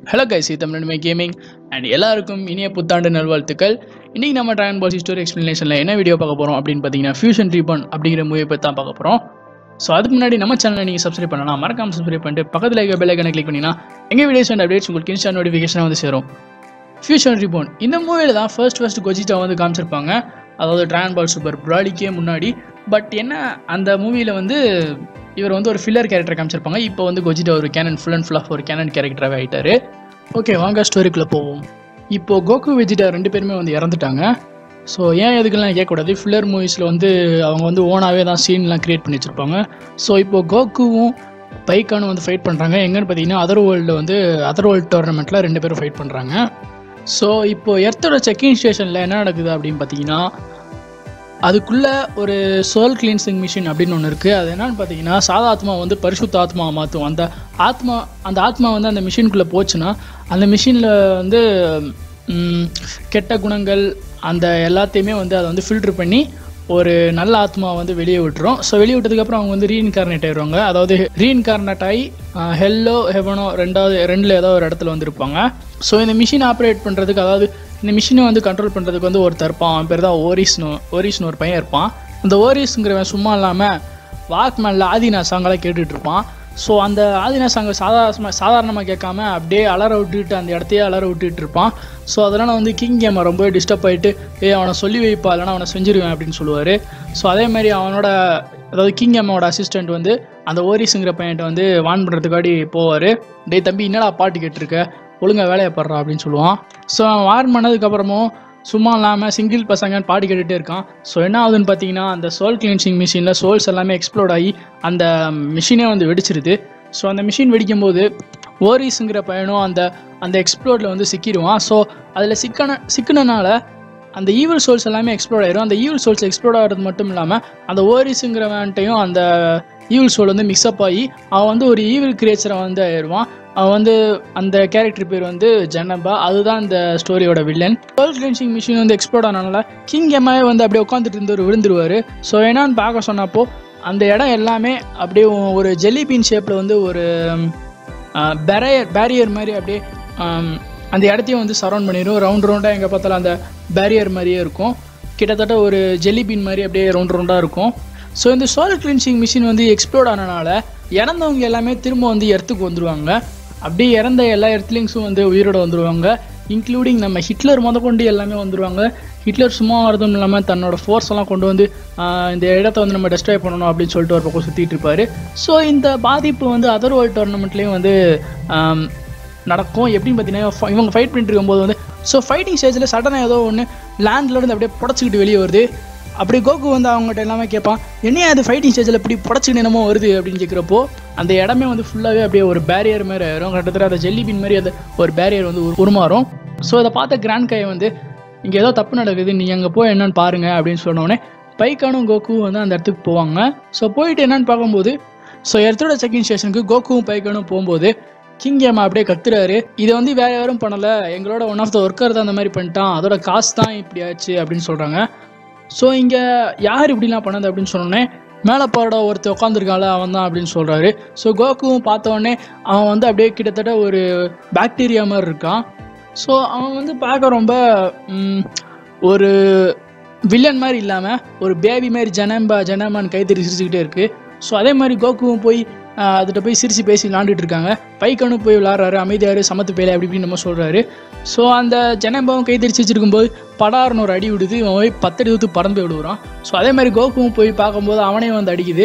hello guys இது தமிழ்மை gaming and எல்லாருக்கும் இனிய புத்தாண்டு நல்வாழ்த்துக்கள் இன்றைக்கி நம்ம ட்ராகன் பால் ஸ்டோரி எக்ஸ்ப்ளனேஷனில் என்ன வீடியோ பார்க்க போகிறோம் அப்படின்னு பார்த்தீங்கன்னா ஃபியூஷன் ரீபன் அப்படிங்கிற மூவியை பற்றி தான் பார்க்க போகிறோம் ஸோ அதுக்கு முன்னாடி நம்ம சேனலை நீங்கள் சப்ஸ்கிரைப் பண்ணலாம் மறக்காம சப்ஸ்கிரைப் பண்ணிட்டு பக்கத்தில் இருக்க பெல் ஐக்கனை கிளிக் பண்ணினா எங்கள் வீடியோஸ் அண்ட் அப்டேட்ஸ் உங்களுக்கு இன்ஸ்டா நோட்டிஃபிகேஷன் வந்து சேரும் ஃபியூஷன் ரீபோன் இந்த மூவியில் தான் ஃபர்ஸ்ட் ஃபர்ஸ்ட் கொஜிட்டா வந்து காமிச்சிருப்பாங்க அதாவது ட்ராகன் பால் சூப்பர் ப்ராலிக்கே முன்னாடி பட் என்ன அந்த மூவியில் வந்து இவர் வந்து ஒரு ஃபில்லர் கேரக்டர் காமிச்சிருப்பாங்க இப்போ வந்து கொஜிட்டா ஒரு canon full and full of ஒரு கேனன் கேரக்டராகவே ஆகிட்டாரு ஓகே வாங்க ஸ்டோரிக்குள்ளே போவோம் இப்போ கோகு வெஜிட்டா ரெண்டு பேருமே வந்து இறந்துட்டாங்க ஸோ ஏன் எதுக்கெல்லாம் கேட்கக்கூடாது ஃபில்லர் மூவிஸில் வந்து அவங்க வந்து ஓனாகவே தான் சீன்லாம் க்ரியேட் பண்ணி வச்சுருப்பாங்க ஸோ இப்போ கோகுவும் பைக்கானும் வந்து ஃபைட் பண்ணுறாங்க எங்கன்னு பார்த்தீங்கன்னா அதர் வேர்ல்டில் வந்து அதர் வேர்ல்டு டோர்னமெண்ட்டில் ரெண்டு பேரும் ஃபைட் பண்ணுறாங்க ஸோ இப்போ எர்த்தோட செக்கிங் ஸ்டேஷனில் என்ன நடக்குது அப்படின்னு பார்த்தீங்கன்னா அதுக்குள்ளே ஒரு சோல் கிளீன்சிங் மிஷின் அப்படின்னு ஒன்று இருக்குது அது என்னன்னு பார்த்தீங்கன்னா சாதா ஆத்மா வந்து பரிசுத்த ஆத்மாவை மாற்றும் அந்த ஆத்மா அந்த ஆத்மா வந்து அந்த மிஷினுக்குள்ளே போச்சுன்னா அந்த மிஷினில் வந்து ம், கெட்ட குணங்கள் அந்த எல்லாத்தையுமே வந்து அதை வந்து ஃபில்ட்ரு பண்ணி ஒரு நல்ல ஆத்மா வந்து வெளியே விட்டுரும் ஸோ வெளியே விட்டதுக்கப்புறம் அவங்க வந்து ரீஇன்கார்னேட் ஆயிடுவாங்க அதாவது ரீஇன்கார்னேட் ஆகி ஹெல்லோ ஹெவனோ ரெண்டாவது ரெண்டில் ஏதோ ஒரு இடத்துல வந்து இருப்பாங்க ஸோ இந்த மிஷின் ஆப்ரேட் பண்ணுறதுக்கு அதாவது இந்த மிஷினை வந்து கண்ட்ரோல் பண்ணுறதுக்கு வந்து ஒருத்தர் இருப்பான் அவன் பேர் தான் ஓரிஸ்னு ஓரிஸ்னு ஒரு பையன் இருப்பான் அந்த ஓரிஸ்ங்கிறவன் சும்மா இல்லாமல் வாக்மேனில் ஆதினா சாங்கெல்லாம் கேட்டுட்டு இருப்பான் ஸோ அந்த ஆதினா சாங்கை சாதாரணமாக சாதாரணமாக கேட்காம அப்படியே அலற விட்டுட்டு அந்த இடத்தையே அலற விட்டுட்டு இருப்பான் ஸோ அதனால் வந்து கிங் கேமை ரொம்ப டிஸ்டர்ப் ஆகிட்டு ஏய் அவனை சொல்லி வைப்பா இல்லைனா அவனை செஞ்சிருவேன் அப்படின்னு சொல்லுவார் ஸோ அதே மாதிரி அவனோட அதாவது கிங் கேமோட அசிஸ்டன்ட் வந்து அந்த ஓரிஸுங்கிற பையன்ட்ட வந்து வான் பண்ணுறதுக்காடி போவார் டேய் தம்பி என்னடா பாட்டு கேட்டிருக்க ஒழுங்கா வேலையை படுறா அப்படின்னு சொல்லுவான் ஸோ அவன் வார்ன் பண்ணதுக்கப்புறமும் சும்மா இல்லாமல் சிங்கிள் பசங்கன்னு பாடி கேட்டுகிட்டே இருக்கான் ஸோ என்ன ஆகுதுன்னு பார்த்தீங்கன்னா அந்த சோல் கிளீன்சிங் மிஷினில் சோல்ஸ் எல்லாமே எக்ஸ்ப்ளோட் ஆகி அந்த மிஷினே வந்து வெடிச்சிருது ஸோ அந்த மிஷின் வெடிக்கும் போது ஓரிஸுங்கிற பையனும் அந்த அந்த எக்ஸ்ப்ளோரில் வந்து சிக்கிடுவான் ஸோ அதில் சிக்கன சிக்கினனால அந்த ஈவில் சோல்ஸ் எல்லாமே எக்ஸ்ப்ளோர் ஆயிரும் அந்த ஈவில் சோல்ஸ் எக்ஸ்ப்ளோர் ஆகிறது மட்டும் இல்லாமல் அந்த ஓரிஸுங்கிறவன்ட்டையும் அந்த ஈவில் சோல் வந்து மிக்ஸ்அப் ஆகி அவன் வந்து ஒரு ஈவில் கிரியேச்சரை வந்து ஆயிடுவான் அவன் வந்து அந்த கேரக்டர் பேர் வந்து ஜனபா அதுதான் இந்த ஸ்டோரியோட வில்லன் சோல் கிளென்சிங் மிஷின் வந்து எக்ஸ்ப்ளோர் ஆனனால கிங் எம்மாவே வந்து அப்படியே உட்காந்துட்டு இருந்தவர் விழுந்துருவார் ஸோ என்னன்னு பார்க்க சொன்னப்போ அந்த இடம் எல்லாமே அப்படியே ஒரு ஜெல்லி பீன் ஷேப்பில் வந்து ஒரு பேரியர் பேரியர் மாதிரி அப்படியே ஆம், அந்த இடத்தையும் வந்து சரௌண்ட் பண்ணிடும் ரவுண்ட் ரவுண்டாக எங்கே பார்த்தாலும் அந்த பேரியர் மாதிரியே இருக்கும் கிட்டத்தட்ட ஒரு ஜெல்லி பீன் மாதிரி அப்படியே ரவுண்ட் ரவுண்டாக இருக்கும் ஸோ இந்த சோல் கிளீன்சிங் மிஷின் வந்து எக்ஸ்ப்ளோர்ட் ஆனனால இறந்தவங்க எல்லாமே திரும்ப வந்து எர்த்துக்கு வந்துருவாங்க அப்படியே இறந்த எல்லா எர்த்லிங்ஸும் வந்து உயிரோட வந்துருவாங்க இன்க்ளூடிங் நம்ம ஹிட்லர் முதற்கொண்டு எல்லாமே வந்துருவாங்க ஹிட்லர் சும்மா வரதும் இல்லாமல் தன்னோட ஃபோர்ஸ் எல்லாம் கொண்டு வந்து ஆஹ், இந்த இடத்த வந்து நம்ம டெஸ்ட்ராய் பண்ணணும் அப்படின்னு சொல்லிட்டு ஒரு பக்கம் சுற்றிட்டு இருப்பாரு ஸோ இந்த பாதிப்பு வந்து அதர் வேர்ல்டு டோர்னமெண்ட்லேயும் வந்து ஆம், நடக்கும் எப்படின்னு பார்த்தீங்கன்னா ஃப- இவங்க ஃபைட் பண்ணிட்டு இருக்கும்போது வந்து ஸோ ஃபைட்டிங் ஸ்டேஜில் சடனாக ஏதோ ஒன்று லேண்ட்லேருந்து அப்படியே புடச்சிக்கிட்டு வெளியே வருது அப்படி கோகு வந்து அவங்ககிட்ட எல்லாமே கேட்பான் என்னையா அது ஃபைட்டிங் ஸ்டேஜில் இப்படி புடச்சிக்கிட்டு என்னமோ வருது அப்படின்னு கேட்குறப்போ அந்த இடமே வந்து ஃபுல்லாகவே அப்படியே ஒரு பேரியர் மாதிரி ஆயிரும் கிட்டத்தட்ட அந்த ஜெல்லி பின் மாதிரி அந்த ஒரு பேரியர் வந்து உரு- உருமாறும் ஸோ அதை பார்த்த கிராண்ட் கை வந்து இங்கே ஏதோ தப்பு நடக்குது நீ அங்கே போய் என்னன்னு பாருங்க அப்படின்னு சொன்ன உடனே பைக்கானும் கோகுவும் வந்து அந்த இடத்துக்கு போவாங்க ஸோ போயிட்டு என்னன்னு பார்க்கும்போது ஸோ எர்த்தோட செக்கிங் ஸ்டேஷனுக்கு கோகுவும் பைக்கானும் போகும்போது கிங் கேம் அப்படியே கத்துறாரு இதை வந்து வேற யாரும் பண்ணல எங்களோட ஒன் ஆஃப் த ஒர்க்கர் தான் அந்த மாதிரி பண்ணிட்டான் அதோட காசு தான் இப்படி ஆச்சு அப்படின்னு சொல்றாங்க ஸோ இங்கே யார் இப்படிலாம் பண்ணது அப்படின்னு சொன்னோடனே மேலே போகிற ஒருத்தர் உட்காந்துருக்கால அவன் தான் அப்படின்னு சொல்கிறாரு ஸோ கோகுவும் பார்த்த உடனே அவன் வந்து அப்படியே கிட்டத்தட்ட ஒரு பாக்டீரியா மாதிரி இருக்கான் ஸோ அவன் வந்து பார்க்க ரொம்ப ம், ஒரு வில்லன் மாதிரி இல்லாமல் ஒரு பேபி மாதிரி ஜனம்பா ஜனம்பான்னு கைத்தறி சிரிச்சுக்கிட்டே இருக்கு ஸோ அதே மாதிரி கோகுவும் போய் ஆஹ், அதுகிட்ட போய் சிரிச்சு பேசி விளாண்டுட்டு இருக்காங்க பைக்கனும் போய் விளாட்றாரு அமைதியாரு சமத்து பேலை அப்படி இப்படின்னு நம்ம சொல்கிறாரு ஸோ அந்த ஜனம்பாவும் கைத்தறி சிரிச்சிருக்கும்போது படார்னு ஒரு அடி விடுது இவன் போய் பத்தடி ஊத்து பறந்து போய் விடுவான் ஸோ அதே மாதிரி கோகுவும் போய் பார்க்கும்போது அவனே வந்து அடிக்குது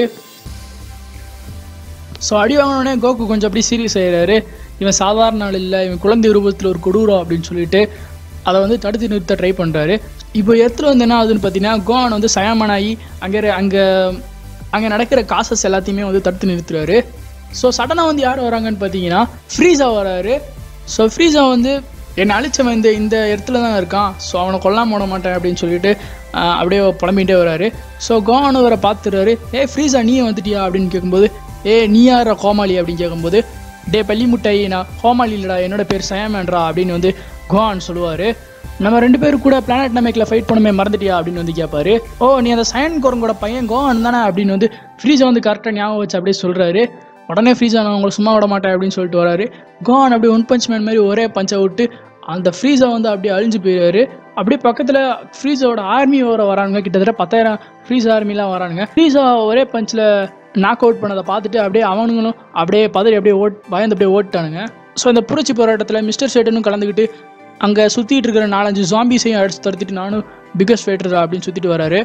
ஸோ அடி வாங்கினோடனே கோகு கொஞ்சம் அப்படி சீரியஸ் ஆயிடுறாரு இவன் சாதாரண ஆள் இல்லை இவன் குழந்தை ரூபத்தில் ஒரு கொடூரம் அப்படின்னு சொல்லிட்டு அதை வந்து தடுத்து நிறுத்த ட்ரை பண்ணுறாரு இப்போ இடத்துல வந்து என்ன ஆகுதுன்னு பார்த்தீங்கன்னா கோவான் வந்து சயமனாகி அங்கே அங்கே அங்கே நடக்கிற காசஸ் எல்லாத்தையுமே வந்து தடுத்து நிறுத்துறாரு ஸோ சடனாக வந்து யார் வராங்கன்னு பார்த்தீங்கன்னா ஃப்ரீஸா வராரு ஸோ ஃப்ரீஸா வந்து என்னை அழிச்சவன் இந்த இந்த இடத்துல தான் இருக்கான் ஸோ அவனை கொல்லாம விட மாட்டேன் அப்படின்னு சொல்லிட்டு ஆஹ், அப்படியே புலம்பிகிட்டே வராரு ஸோ கோவான் அவரை பார்த்துறாரு ஏ ஃப்ரீஸா நீ வந்துட்டியா அப்படின்னு கேட்கும்போது ஏ நீ யாரா கோமாளி அப்படின்னு கேட்கும்போது டே பள்ளி முட்டை நான் கோமாளி இல்லடா என்னோட பேர் சயமேன்ரா அப்படின்னு வந்து கோவான் சொல்லுவார் நம்ம ரெண்டு பேரும் கூட பிளானட் நமைக்கில் ஃபைட் பண்ணுமே மறந்துட்டியா அப்படின்னு வந்து கேட்பாரு ஓ நீ அந்த சயன் குரங்கோட பையன் கோவான் தானே அப்படின்னு வந்து ஃப்ரீஸை வந்து கரெக்டாக ஞாபகம் வச்சு அப்படியே சொல்கிறாரு உடனே ஃப்ரீஸ் நான் உங்களை சும்மா விட மாட்டேன் அப்படின்னு சொல்லிட்டு வராரு கோன் அப்படியே ஒன் பஞ்ச் மேன் மாதிரி ஒரே பஞ்சை விட்டு அந்த ஃப்ரீஸை வந்து அப்படியே அழிஞ்சு போயிடுவாரு அப்படியே பக்கத்தில் ஃப்ரீஸோட ஆர்மி வர வரானுங்க கிட்டத்தட்ட பத்தாயிரம் ஃப்ரீஸ் ஆர்மிலாம் வரானுங்க ஃப்ரீஸா ஒரே பஞ்சில் நாக் அவுட் பண்ணதை பார்த்துட்டு அப்படியே அவனுங்களும் அப்படியே பதறி அப்படியே ஓட் பயந்து அப்படியே ஓட்டானுங்க ஸோ இந்த புரட்சி போராட்டத்தில் மிஸ்டர் சேட்டனும் கலந்துக்கிட்டு அங்கே சுற்றிட்டு இருக்கிற நாலஞ்சு ஜாம்பிஸையும் அடிச்சு துரத்திட்டு நானும் பிகஸ்ட் ஃபேட்டர் அப்படின்னு சுற்றிட்டு வராரு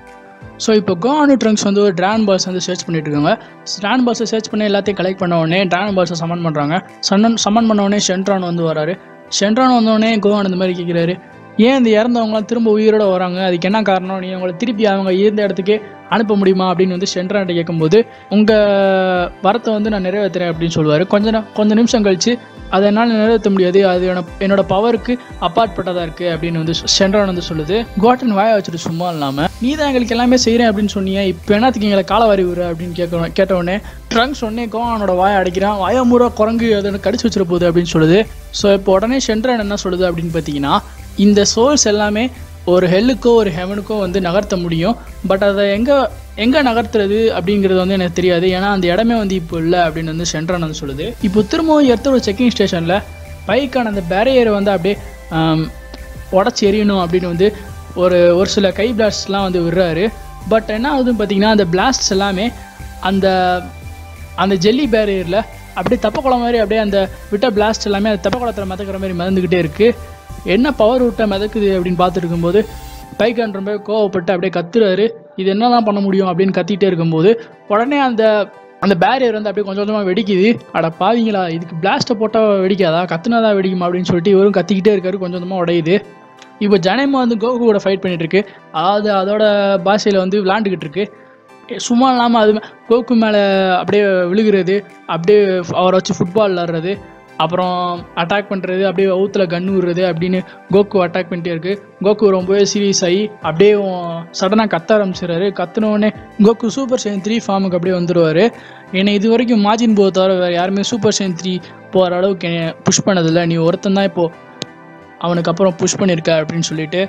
ஸோ இப்போ கோனு ட்ரங்க்ஸ் வந்து ஒரு ட்ரான் பால்ஸ் வந்து சர்ச் பண்ணிட்டு இருக்காங்க ட்ரான் பால்ஸை சர்ச் பண்ணி எல்லாத்தையும் கலெக்ட் பண்ண உடனே ட்ரான் பால்ஸை சமன் பண்ணுறாங்க சன்னன் சமன் பண்ண உடனே ஷென்ட்ரான் வந்து வராரு ஷென்ட்ரான் வந்த உடனே கோவான் இந்த மாதிரி கேட்குறாரு ஏன் இந்த இறந்தவங்களாம் திரும்ப உயிரோட வராங்க அதுக்கு என்ன காரணம் நீ அவங்கள திருப்பி அவங்க இருந்த இடத்துக்கே அனுப்ப முடியுமா அப்படின்னு வந்து ஷென்ட்ரான்ட்ட கேட்கும்போது உங்கள் வரத்தை வந்து நான் நிறைவேற்றுறேன் அப்படின்னு சொல்லுவார் கொஞ்ச நே- கொஞ்ச நிமிஷம் கழிச்சு அதை என்னால் நிறைவேற்ற முடியாது அது என்னோட என்னோட பவருக்கு அப்பாற்பட்டதாக இருக்குது அப்படின்னு வந்து ஷென்ட்ரான் வந்து சொல்லுது கோட்டன் வாய வச்சுட்டு சும்மா இல்லாமல் நீ தான் எங்களுக்கு எல்லாமே செய்கிறேன் அப்படின்னு சொன்னீங்க இப்போ என்னத்துக்கு எங்களை கால வாரி விடுற அப்படின்னு கேட்க கேட்ட உடனே ட்ரங்க்ஸ் உடனே கோவானோட வாயை அடைக்கிறான் வாயமூரா குரங்கு அதை கடிச்சு வச்சிட போகுது அப்படின்னு சொல்லுது ஸோ இப்போ உடனே ஷென்ட்ரான் என்ன சொல்லுது அப்படின்னு பார்த்தீங்கன்னா இந்த சோல்ஸ் எல்லாமே ஒரு ஹெல்லுக்கோ ஒரு ஹெவனுக்கோ வந்து நகர்த்த முடியும் பட் அதை எங்கே எங்கே நகர்த்துறது அப்படிங்கிறது வந்து எனக்கு தெரியாது ஏன்னா அந்த இடமே வந்து இப்போ இல்லை அப்படின்னு வந்து சென்ட்ரான் வந்து சொல்லுது இப்போ திரும்பவும் எடுத்த ஒரு செக்கிங் ஸ்டேஷனில் பைக்கான அந்த பேரியரை வந்து அப்படியே உடச்சி எறியணும் அப்படின்னு வந்து ஒரு ஒரு சில கை பிளாஸ்ட்லாம் வந்து விடுறாரு பட் என்ன ஆகுதுன்னு பார்த்தீங்கன்னா அந்த பிளாஸ்ட்ஸ் எல்லாமே அந்த அந்த ஜெல்லி பேரியரில் அப்படியே தப்பக்குளம் மாதிரி அப்படியே அந்த விட்ட பிளாஸ்ட் எல்லாமே அந்த தப்பக்குளத்தில் மிதக்கிற மாதிரி மிதந்துக்கிட்டே இருக்குது என்ன பவர் விட்ட மிதக்குது அப்படின்னு பார்த்துட்டு இருக்கும்போது பைக்கான் ரொம்ப கோவப்பட்டு அப்படியே கத்துறாரு இது என்னதான் பண்ண முடியும் அப்படின்னு கத்திட்டே இருக்கும்போது உடனே அந்த அந்த பேரியர் வந்து அப்படியே கொஞ்சம் கொஞ்சமாக வெடிக்குது அட பாவீங்களா இதுக்கு பிளாஸ்ட்டை போட்டால் வெடிக்காதா கத்துனாதான் வெடிக்குமா அப்படின்னு சொல்லிட்டு இவரும் கத்திக்கிட்டே இருக்காரு கொஞ்சம் கொஞ்சமாக உடையுது இப்போ ஜனேமா வந்து கோகு கூட ஃபைட் பண்ணிட்டு இருக்கு அது அதோட பாஷையில் வந்து விளாண்டுக்கிட்டு இருக்கு சும்மா இல்லாமல் அது மே- கோகு மேலே அப்படியே விழுகிறது அப்படியே அவரை வச்சு ஃபுட்பால் விளாட்றது அப்புறம் அட்டாக் பண்ணுறது அப்படியே அவுத்தில் கன்று விடுறது அப்படின்னு கோகு அட்டாக் பண்ணிட்டே இருக்கு கோகு ரொம்பவே சீரியஸ் ஆகி அப்படியே சடனாக கத்த ஆரம்பிச்சிடுறாரு கத்துன உடனே கோகு சூப்பர் சைன் த்ரீ ஃபார்முக்கு அப்படியே வந்துடுவார் என்னை இது வரைக்கும் மாஜின் போ தவிர வேறு யாருமே சூப்பர் சைன் த்ரீ போகிற அளவுக்கு என்னை புஷ் பண்ணதில்லை நீ ஒருத்தன் தான் இப்போது அவனுக்கு அப்புறம் புஷ் பண்ணியிருக்க அப்படின்னு சொல்லிட்டு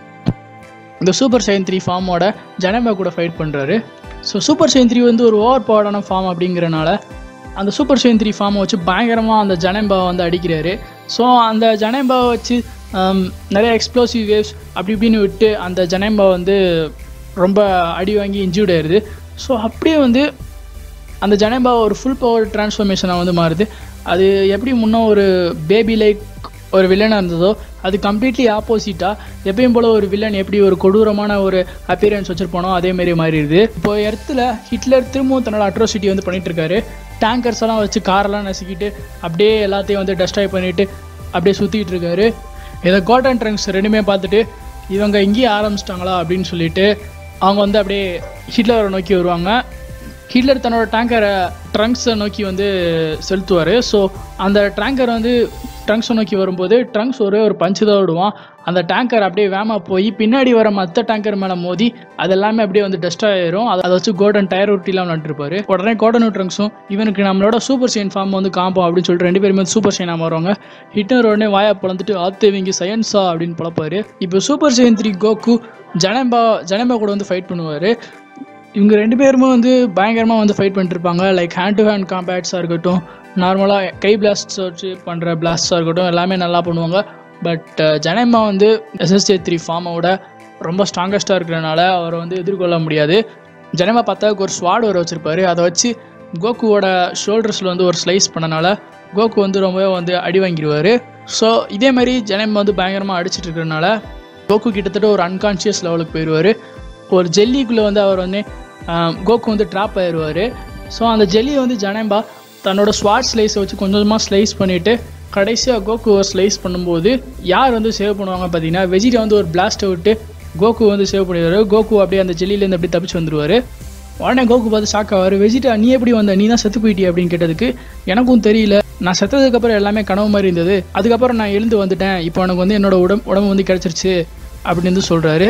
இந்த சூப்பர் சைன் த்ரீ ஃபார்மோட ஜனபா கூட ஃபைட் பண்ணுறாரு ஸோ சூப்பர் சைன் த்ரீ வந்து ஒரு ஓவர் பவர்டான ஃபார்ம் அப்படிங்கிறனால அந்த சூப்பர் சைன் த்ரீ ஃபார்மை வச்சு பயங்கரமாக அந்த ஜனேம்பாவை வந்து அடிக்கிறாரு ஸோ அந்த ஜனேம்பாவை வச்சு ஆம், நிறைய எக்ஸ்ப்ளோசிவ் வேவ்ஸ் அப்படி இப்படின்னு விட்டு அந்த ஜனேம்பா வந்து ரொம்ப அடி வாங்கி இன்ஜூர்ட் ஆயிடுது ஸோ அப்படியே வந்து அந்த ஜனேபா ஒரு ஃபுல் பவர் டிரான்ஸ்ஃபர்மேஷனாக வந்து மாறுது அது எப்படி முன்ன ஒரு பேபி லைக் ஒரு வில்லனாக இருந்ததோ அது கம்ப்ளீட்லி ஆப்போசிட்டாக எப்பயும் போல் ஒரு வில்லன் எப்படி ஒரு கொடூரமான ஒரு அப்பியரன்ஸ் வச்சுருப்பானோ அதே மாதிரி மாறிடுது இப்போ இடத்துல ஹிட்லர் திரும்பவும் தன்னோட அட்ரோசிட்டி வந்து பண்ணிட்டு இருக்காரு டேங்கர்ஸ் எல்லாம் வச்சு காரெல்லாம் நசுக்கிட்டு அப்படியே எல்லாத்தையும் வந்து டெஸ்ட்ராய் பண்ணிட்டு அப்படியே சுற்றிட்டு இருக்காரு இதை கோட்டன் ட்ரங்க்ஸ் ரெண்டுமே பார்த்துட்டு இவங்க இங்கேயே ஆரம்பிச்சிட்டாங்களா அப்படின்னு சொல்லிட்டு அவங்க வந்து அப்படியே ஹிட்லரை நோக்கி வருவாங்க ஹிட்லர் தன்னோட டேங்கரை ட்ரங்க்ஸை நோக்கி வந்து செலுத்துவார் ஸோ அந்த டேங்கர் வந்து ட்ரங்க்ஸை நோக்கி வரும்போது ட்ரங்க்ஸ் ஒரே ஒரு பஞ்சு தான் விடுவான் அந்த டேங்கர் அப்படியே வேமா போய் பின்னாடி வர மற்ற டேங்கர் மேலே மோதி அது எல்லாமே அப்படியே வந்து டெஸ்ட்ராய் ஆயிரும் அதை அதை வச்சு கோல்டன் டயர் ரொட்டிலாம் விளாண்டுருப்பாரு உடனே கோல்டன் ட்ரங்க்ஸும் இவனுக்கு நம்மளோட சூப்பர் ஷைன் ஃபார்ம் வந்து காம்போம் அப்படின்னு சொல்லிட்டு ரெண்டு பேருமே சூப்பர் ஷைனாக மாறுவாங்க ஹிட்லர் உடனே வாயா பிளந்துட்டு ஆத்தேவிங்க சயன்ஸா அப்படின்னு பழப்பாரு இப்போ super Saiyan three Goku Janemba Janemba கூட வந்து ஃபைட் பண்ணுவார் இவங்க ரெண்டு பேருமே வந்து பயங்கரமாக வந்து ஃபைட் பண்ணிட்டு இருப்பாங்க லைக் ஹேண்ட் டு ஹேண்ட் காம்பேட்ஸாக இருக்கட்டும் நார்மலாக கை பிளாஸ்ட்ஸ் வச்சு பண்ணுற பிளாஸ்ட்ஸாக இருக்கட்டும் எல்லாமே நல்லா பண்ணுவாங்க பட் ஜனேமா வந்து எஸ்எஸ்ஜே த்ரீ ஃபார்மோட ரொம்ப ஸ்ட்ராங்கஸ்ட்டாக இருக்கிறனால அவரை வந்து எதிர்கொள்ள முடியாது ஜனேமா பார்த்தாக்கு ஒரு ஸ்வாட் வர வச்சுருப்பாரு அதை வச்சு கோகுவோட ஷோல்டர்ஸில் வந்து ஒரு ஸ்லைஸ் பண்ணனால கோகு வந்து ரொம்பவே வந்து அடி வாங்கிடுவார் ஸோ இதே மாதிரி ஜனேமா வந்து பயங்கரமாக அடிச்சிட்டு இருக்கிறனால கோகு கிட்டத்தட்ட ஒரு அன்கான்ஷியஸ் லெவலுக்கு போயிடுவார் ஒரு ஜெல்லிக்குள்ளே வந்து அவர் வந்து ஆஹ், கோகு வந்து ட்ராப் ஆயிடுவார் ஸோ அந்த ஜெல்லியை வந்து ஜனேம்பா தன்னோட ஸ்வாட் ஸ்லைஸை வச்சு கொஞ்சம் கொஞ்சமாக ஸ்லைஸ் பண்ணிவிட்டு கடைசியாக கோகுவை ஸ்லைஸ் பண்ணும்போது யார் வந்து சேவ் பண்ணுவாங்க பார்த்தீங்கன்னா வெஜிடா வந்து ஒரு பிளாஸ்ட்டை விட்டு கோகு வந்து சேவ் பண்ணிடுவார் கோகு அப்படியே அந்த ஜெல்லியிலேருந்து அப்படியே தப்பிச்சு வந்துடுவார் உடனே கோகு பார்த்து ஷாக் ஆவார் வெஜிடா நீ எப்படி வந்த நீ தான் செத்து போயிட்டி அப்படின்னு கேட்டதுக்கு எனக்கும் தெரியல நான் செத்ததுக்கப்புறம் எல்லாமே கனவு மாதிரி இருந்தது அதுக்கப்புறம் நான் எழுந்து வந்துட்டேன் இப்போ எனக்கு வந்து என்னோட உடம்பு உடம்பு வந்து கிடச்சிருச்சு அப்படின்னு வந்து சொல்கிறாரு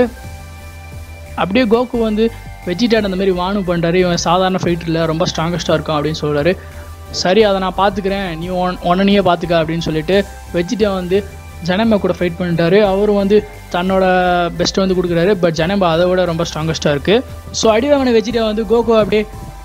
அப்படியே கோகு வந்து வெஜிடேட் அந்த மாதிரி வானு பண்ணுறாரு இவன் சாதாரண ஃபைட் இல்லை ரொம்ப ஸ்ட்ராங்கஸ்ட்டாக இருக்கும் அப்படின்னு சொல்கிறாரு சரி அதை நான் பார்த்துக்கிறேன் நீ ஒன் ஒன்னனையே பார்த்துக்க அப்படின்னு சொல்லிட்டு வெஜிடா வந்து ஜனம்பா கூட ஃபைட் பண்ணிட்டாரு அவரும் வந்து தன்னோட பெஸ்ட்டை வந்து கொடுக்குறாரு பட் ஜனம்பா அதை விட ரொம்ப ஸ்ட்ராங்கஸ்ட்டாக இருக்குது ஸோ அடி வாங்கின வெஜிடா வந்து கோகு அப்படியே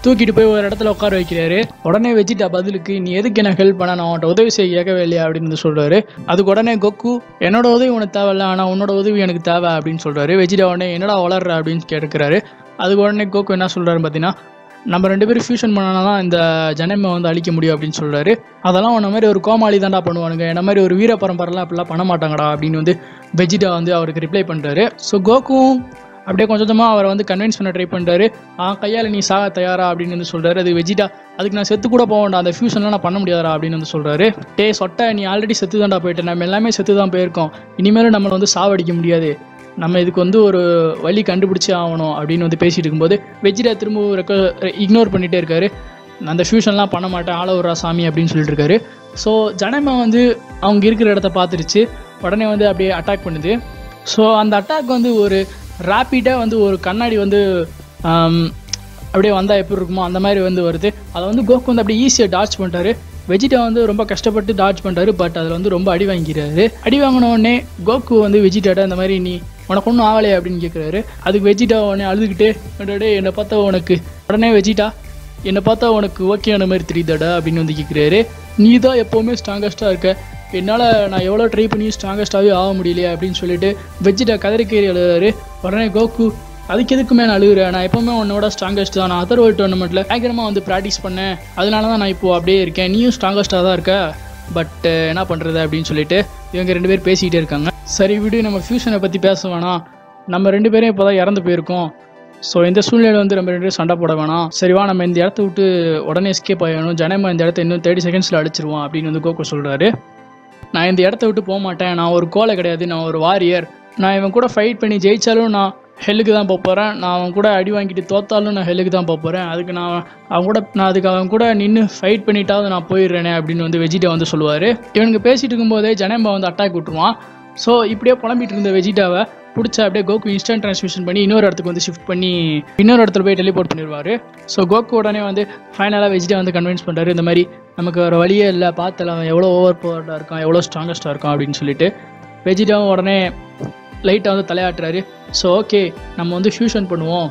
தூக்கிட்டு போய் ஒரு இடத்துல உட்கார வைக்கிறாரு உடனே வெஜிட்டா பதிலுக்கு நீ எதுக்கு எனக்கு ஹெல்ப் பண்ண நான் உன்ட்ட உதவி செய்ய கேட்கவே இல்லையா அப்படின்னு வந்து சொல்றாரு அதுக்கு உடனே கோகு என்னோட உதவி உனக்கு தேவையில்ல ஆனா உன்னோட உதவி எனக்கு தேவை அப்படின்னு சொல்றாரு வெஜிட்டா உடனே என்னடா வளர்ற அப்படின்னு கேட்கிறாரு அதுக்கு உடனே கோகு என்ன சொல்றாரு பார்த்தீங்கன்னா நம்ம ரெண்டு பேரும் ஃபியூஷன் பண்ணனா தான் இந்த ஜனமை வந்து அழிக்க முடியும் அப்படின்னு சொல்றாரு அதெல்லாம் உன்ன மாதிரி ஒரு கோமாளி தான்டா பண்ணுவானுங்க என்ன மாதிரி ஒரு வீர பரம்பரைலாம் அப்படிலாம் பண்ண மாட்டாங்கடா அப்படின்னு வந்து வெஜிட்டா வந்து அவருக்கு ரிப்ளை பண்றாரு ஸோ கோகும் அப்படியே கொஞ்சம் கொஞ்சமாக அவரை வந்து கன்வின்ஸ் பண்ண ட்ரை பண்ணுறாரு ஆ கையால் நீ சாக தயாரா அப்படின்னு வந்து சொல்கிறாரு அது வெஜிட்டா அதுக்கு நான் செத்து கூட போக வேண்டாம் அந்த ஃபியூஷன்லாம் நான் பண்ண முடியாதா அப்படின்னு வந்து சொல்கிறாரு டே சொட்டை நீ ஆல்ரெடி செத்து தான்டா போயிட்ட நம்ம எல்லாமே செத்து தான் போயிருக்கோம் இனிமேலும் நம்மளை வந்து சாவடிக்க முடியாது நம்ம இதுக்கு வந்து ஒரு வழி கண்டுபிடிச்சே ஆகணும் அப்படின்னு வந்து பேசிட்டு இருக்கும்போது வெஜிடா திரும்ப ரெக்க இக்னோர் பண்ணிகிட்டே இருக்காரு அந்த ஃபியூஷன்லாம் பண்ண மாட்டேன் ஆள விட்றா சாமி அப்படின்னு சொல்லிட்டு இருக்காரு ஸோ ஜனமா வந்து அவங்க இருக்கிற இடத்த பார்த்துருச்சு உடனே வந்து அப்படியே அட்டாக் பண்ணுது ஸோ அந்த அட்டாக் வந்து ஒரு ரேப்பிடாக வந்து ஒரு கண்ணாடி வந்து ஆம், அப்படியே வந்தால் எப்படி இருக்குமோ அந்த மாதிரி வந்து வருது அதை வந்து கோக்கு வந்து அப்படியே ஈஸியாக டாச் பண்ணிட்டாரு வெஜிடா வந்து ரொம்ப கஷ்டப்பட்டு டாச் பண்ணுறாரு பட் அதில் வந்து ரொம்ப அடி வாங்கிக்கிறாரு அடி வாங்கின உடனே கோக்கு வந்து வெஜிடாட்ட இந்த மாதிரி நீ உனக்கு ஒன்றும் ஆகலையே அப்படின்னு கேட்குறாரு அதுக்கு வெஜிடா உடனே அழுதுகிட்டே "அடடே, என்னை பார்த்தா உனக்கு உடனே வெஜிடா என்னை பார்த்தா உனக்கு ஓகேயான மாதிரி தெரியுதாடா அப்படின்னு வந்து கேட்குறாரு நீ தான் எப்போவுமே ஸ்ட்ராங்கஸ்ட்டாக இருக்க என்னால் நான் எவ்வளோ ட்ரை பண்ணி ஸ்ட்ராங்கஸ்ட்டாகவே ஆக முடியலையே அப்படின்னு சொல்லிட்டு வெஜிடா கதறிக்கேறி எழுதுறாரு உடனே கோகு அதுக்கு எதுக்குமே நான் அழுகுறேன் நான் எப்போவுமே உன்னோட ஸ்ட்ராங்கஸ்ட் தான் நான் அதர் வேர்ல்ட் டோர்னமெண்ட்டில் பயங்கரமாக வந்து ப்ராக்டிஸ் பண்ணேன் அதனால தான் நான் இப்போ அப்படியே இருக்கேன் நீயும் ஸ்ட்ராங்கஸ்ட்டாக தான் இருக்க பட் என்ன பண்ணுறது அப்படின்னு சொல்லிட்டு இவங்க ரெண்டு பேர் பேசிக்கிட்டே இருக்காங்க சரி விடு நம்ம ஃபியூஷனை பற்றி பேச வேணாம் நம்ம ரெண்டு பேரும் இப்போ தான் இறந்து போயிருக்கோம் ஸோ இந்த சூழ்நிலையில் வந்து நம்ம ரெண்டு பேரும் சண்டை போட வேணாம் சரி வா நம்ம இந்த இடத்த விட்டு உடனே எஸ்கேப் ஆகணும் ஜனமா இந்த இடத்த இன்னும் தேர்ட்டி செகண்ட்ஸில் அடிச்சிருவோம் அப்படின்னு வந்து கோகு சொல்கிறாரு நான் இந்த இடத்த விட்டு போக மாட்டேன் நான் ஒரு கோலை கிடையாது நான் ஒரு வாரியர் நான் இவன் கூட ஃபைட் பண்ணி ஜெயிச்சாலும் நான் ஹெல்லுக்கு தான் போக போகிறேன் நான் அவன் கூட அடி வாங்கிட்டு தோத்தாலும் நான் ஹெல்லுக்கு தான் போக போகிறேன் அதுக்கு நான் அவன் கூட நான் அதுக்கு அவன் கூட நின்று ஃபைட் பண்ணிட்டாவது நான் போயிடுறேனே அப்படின்னு வந்து வெஜிட்டா வந்து சொல்லுவார் இவனுக்கு பேசிட்டு இருக்கும்போதே ஜனம்பா வந்து அட்டாக் விட்டுருவான் ஸோ இப்படியே புலம்பிட்டு இருந்த வெஜிட்டாவை பிடிச்ச அப்படியே கோகு இன்ஸ்டன்ட் ட்ரான்ஸ்மிஷன் பண்ணி இன்னொரு இடத்துக்கு வந்து ஷிஃப்ட் பண்ணி இன்னொரு இடத்துல போய் டெலிபோர்ட் பண்ணிடுவார் ஸோ கோகு உடனே வந்து ஃபைனலாக வெஜிட்டா வந்து கன்வின்ஸ் பண்ணுறாரு இந்த மாதிரி நமக்கு வேறு வழியே இல்லை பார்த்தல அவன் எவ்வளோ ஓவர் பவர்டாக இருக்கான் எவ்வளோ ஸ்ட்ராங்கஸ்ட்டாக இருக்கான் அப்படின்னு சொல்லிட்டு வெஜிட்டாவும் உடனே லைட்டாக வந்து தலையாட்டுறாரு ஸோ ஓகே நம்ம வந்து ஃபியூஷன் பண்ணுவோம்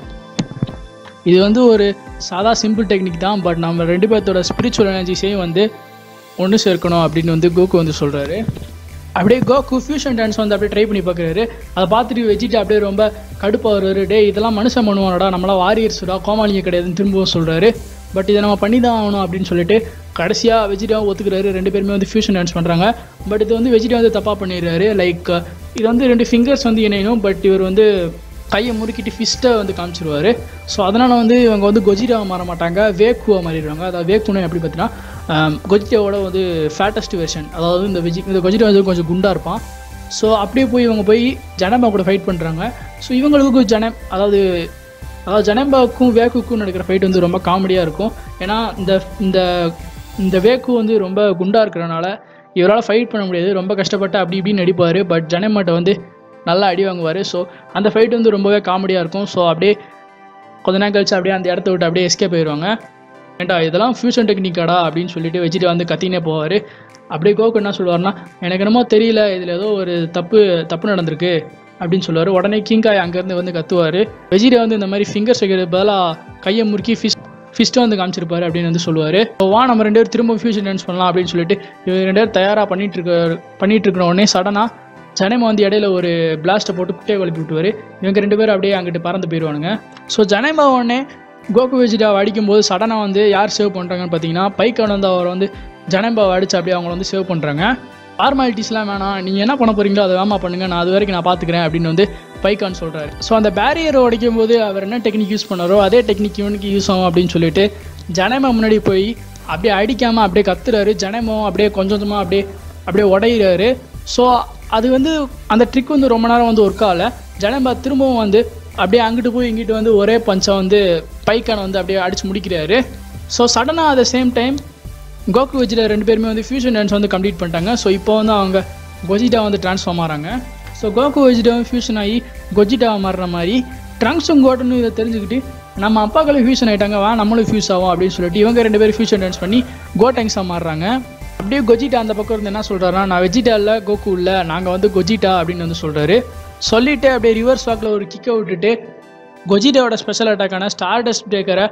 இது வந்து ஒரு சாதா சிம்பிள் டெக்னிக் தான் பட் நம்ம ரெண்டு பேர்த்தோட ஸ்பிரிச்சுவல் எனர்ஜிஸையும் வந்து ஒன்று சேர்க்கணும் அப்படின்னு வந்து கோகு வந்து சொல்கிறாரு அப்படியே கோகு ஃபியூஷன் டான்ஸ் வந்து அப்படியே ட்ரை பண்ணி பார்க்குறாரு அதை பார்த்துட்டு வச்சுட்டு அப்படியே ரொம்ப கடுப்பாக வருவார் டே இதெல்லாம் மனுஷன் பண்ணுவானடா நம்மளாம் வாரியர்ஸ்டா கோமாளிங்க கிடையாதுன்னு திரும்பவும் சொல்கிறாரு பட் இதை நம்ம பண்ணி தான் ஆகணும் அப்படின்னு சொல்லிட்டு கடைசியாக வெஜிடாவும் ஒத்துக்கிறாரு ரெண்டு பேருமே வந்து ஃபியூஷன் டான்ஸ் பண்ணுறாங்க பட் இது வந்து வெஜிடா வந்து தப்பாக பண்ணிடுறாரு லைக் இது வந்து ரெண்டு ஃபிங்கர்ஸ் வந்து இணையணும் பட் இவர் வந்து கையை முறுக்கிட்டு ஃபிஸ்ட்டை வந்து காமிச்சிருவாரு ஸோ அதனால் வந்து இவங்க வந்து கொஜிடாவை மாற மாட்டாங்க வேக்குவை மாறிடுவாங்க அதாவது வேக்குன்னு எப்படி பார்த்தீங்கன்னா கொஜிடாவோட வந்து ஃபேட்டஸ்ட் வெர்ஷன் அதாவது இந்த வெஜி இந்த கொஜிடா வந்து கொஞ்சம் குண்டாக இருப்பான் ஸோ அப்படியே போய் இவங்க போய் ஜனம்பா கூட ஃபைட் பண்ணுறாங்க ஸோ இவங்களுக்கு ஜனம் அதாவது அதாவது ஜனம்பாவுக்கும் வேக்குக்கும் நடக்கிற ஃபைட் வந்து ரொம்ப காமெடியாக இருக்கும் ஏன்னா இந்த இந்த இந்த வேக்கு வந்து ரொம்ப குண்டாக இருக்கிறனால இவரால் ஃபைட் பண்ண முடியாது ரொம்ப கஷ்டப்பட்டு அப்படி இப்படின்னு நடிப்பார் பட் ஜனம்பாட்ட வந்து நல்லா அடி வாங்குவார் ஸோ அந்த ஃபைட் வந்து ரொம்பவே காமெடியாக இருக்கும் ஸோ அப்படியே கொஞ்ச நேரம் கழிச்சு அப்படியே அந்த இடத்த விட்டு அப்படியே எஸ்கேப் போயிடுவாங்க ஏண்டா இதெல்லாம் ஃபியூஷன் டெக்னிக்காடா அப்படின்னு சொல்லிட்டு வச்சுட்டு வந்து கத்தினே போவார் அப்படியே கோக்கு என்ன சொல்லுவார்னா எனக்கு என்னமோ தெரியல இதில் ஏதோ ஒரு தப்பு தப்பு நடந்திருக்கு அப்படின்னு சொல்லுவார் உடனே கிங்காய் அங்கேருந்து வந்து கத்துவார் வெஜிடா வந்து இந்த மாதிரி ஃபிங்கர்ஸ் வைக்கிறது பதிலாக கையை முறுக்கி ஃபிஷ் ஃபிஸ்ட்டை வந்து காமிச்சிருப்பாரு அப்படின்னு வந்து சொல்லுவார் வா நம்ம ரெண்டு பேரும் திரும்ப ஃபியூஷன் டான்ஸ் பண்ணலாம் அப்படின்னு சொல்லிட்டு இவங்க ரெண்டு பேரும் தயாராக பண்ணிட்டு இருக்க பண்ணிட்டு இருக்கிற உடனே சடனாக ஜனமா வந்து இடையில ஒரு பிளாஸ்ட்டை போட்டு குட்டையை குழப்பி விட்டுவார் இவங்க ரெண்டு பேரும் அப்படியே அங்கிட்டு பறந்து போயிடுவானுங்க ஸோ ஜனமா உடனே கோகு வெஜிடாவை அடிக்கும்போது சடனாக வந்து யார் சேவ் பண்ணுறாங்கன்னு பார்த்தீங்கன்னா பைக்கான் வந்து அவர் வந்து ஜனம்பாவை அடிச்சு அப்படியே அவங்கள வந்து சேவ் பண்ணுறாங்க ஃபார்மாலிட்டிஸ்லாம் வேணாம் நீங்கள் என்ன பண்ண போறீங்களோ அதை வேமா பண்ணுங்க நான் அது வரைக்கும் நான் பார்த்துக்கிறேன் அப்படின்னு வந்து பைக்கான் சொல்கிறாரு ஸோ அந்த பேரியரை உடைக்கும் போது அவர் என்ன டெக்னிக் யூஸ் பண்ணாரோ அதே டெக்னிக் இவனுக்கு யூஸ் ஆகும் அப்படின்னு சொல்லிட்டு ஜனமா முன்னாடி போய் அப்படியே அடிக்காமல் அப்படியே கத்துறாரு ஜனமும் அப்படியே கொஞ்சம் கொஞ்சமாக அப்படியே அப்படியே உடையிறாரு ஸோ அது வந்து அந்த ட்ரிக் வந்து ரொம்ப நேரம் வந்து ஒர்க் ஆகல ஜனம்பா திரும்பவும் வந்து அப்படியே அங்கிட்டு போய் இங்கிட்டு வந்து ஒரே பஞ்சம் வந்து பைக்கான வந்து அப்படியே அடிச்சு முடிக்கிறாரு ஸோ சடனாக at same time Goku Vegeta ரெண்டு பேருமே வந்து ஃபியூஷன் டான்ஸ் வந்து கம்ப்ளீட் பண்ணிட்டாங்க ஸோ இப்போ வந்து அவங்க கொஜிட்டா வந்து ட்ரான்ஸ்ஃபார்ம் ஆகிறாங்க ஸோ கோகு வெஜிடாவும் ஃபியூஷன் ஆகி கொஜிட்டாவை மாறுற மாதிரி ட்ரங்க்ஸும் கோட்டனும் இதை தெரிஞ்சுக்கிட்டு நம்ம அப்பாக்களும் ஃபியூஷன் ஆகிட்டாங்க வா நம்மளும் ஃபியூஸ் ஆகும் அப்படின்னு சொல்லிட்டு இவங்க ரெண்டு பேரும் ஃபியூஷன் டான்ஸ் பண்ணி கோட்டங்ஸாக மாறுறாங்க அப்படியே கொஜிட்டா அந்த பக்கம் இருந்து என்ன சொல்கிறாருன்னா நான் வெஜிட்டா இல்லை கோகு இல்லை நாங்கள் வந்து கொஜிட்டா அப்படின்னு வந்து சொல்கிறாரு சொல்லிட்டு அப்படியே ரிவர்ஸ் வாக்கில் ஒரு கிக்கை விட்டுட்டு கொஜிட்டாவோட ஸ்பெஷல் அட்டாக்கான ஸ்டார் டஸ்ட் பிரேக்கரை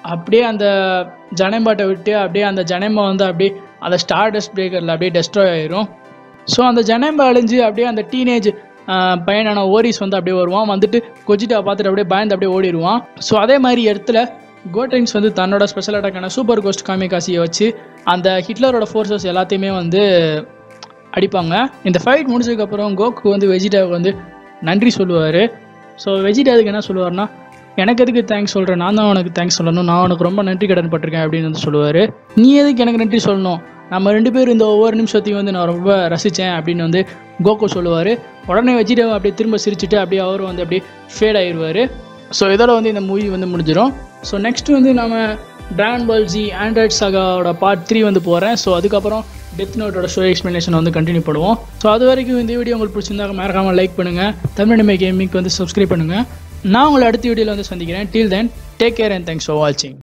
அப்படியே அந்த ஜனம்பாட்டை விட்டு அப்படியே அந்த ஜனம்பா வந்து அப்படியே அந்த ஸ்டார் டஸ்ட் பிரேக்கரில் அப்படியே டெஸ்ட்ராய் ஆயிரும் ஸோ அந்த ஜனம்பா அழிஞ்சு அப்படியே அந்த டீனேஜ் பையனான ஓரிஸ் வந்து அப்படியே வருவான் வந்துட்டு கொஜிட்டா பார்த்துட்டு அப்படியே பயந்து அப்படியே ஓடிடுவான் ஸோ அதே மாதிரி இடத்துல கோட்ரிங்ஸ் வந்து தன்னோட ஸ்பெஷல் அட்டாக்கான சூப்பர் கோஸ்ட் காமிகாசியை வச்சு அந்த ஹிட்லரோட ஃபோர்ஸஸ் எல்லாத்தையுமே வந்து அடிப்பாங்க இந்த ஃபைட் முடிச்சதுக்கப்புறம் கோக்கு வந்து வெஜிடாவுக்கு வந்து நன்றி சொல்லுவார் ஸோ வெஜிடா அதுக்கு என்ன சொல்லுவார்னா எனக்கு எதுக்கு தேங்க்ஸ் சொல்கிறேன் நான் தான் உனக்கு தேங்க்ஸ் சொல்லணும் நான் உனக்கு ரொம்ப நன்றி கடன் பட்டிருக்கேன் அப்படின்னு வந்து சொல்லுவார் நீ எதுக்கு எனக்கு நன்றி சொல்லணும் நம்ம ரெண்டு பேரும் இந்த ஒவ்வொரு நிமிஷத்தையும் வந்து நான் ரொம்ப ரசித்தேன் அப்படின்னு வந்து கோகோ சொல்லுவார் உடனே வெஜிடா அப்படியே திரும்ப சிரிச்சுட்டு அப்படியே அவரும் வந்து அப்படியே ஃபேட் ஆயிடுவார் ஸோ இதோட வந்து இந்த மூவி வந்து முடிஞ்சிடும் ஸோ நெக்ஸ்ட் வந்து நம்ம ட்ராகன் பால் ஜி ஆண்ட்ராய்ட் சாகாவோட பார்ட் த்ரீ வந்து போகிறேன் ஸோ அதுக்கப்புறம் டெத் நோட்டோட ஸ்டோரி எக்ஸ்ப்ளனேஷன் வந்து கண்டினியூ பண்ணுவோம் ஸோ அது வரைக்கும் இந்த வீடியோ உங்களுக்கு பிடிச்சிருந்தா மறக்காமல் லைக் பண்ணுங்கள் தமிழ்நிமை கேமிங்க்கு வந்து சப்ஸ்கிரைப் பண்ணுங்கள் நான் உங்களை அடுத்த வீடியோவில் வந்து சந்திக்கிறேன் till then take care and thanks for வாட்சிங்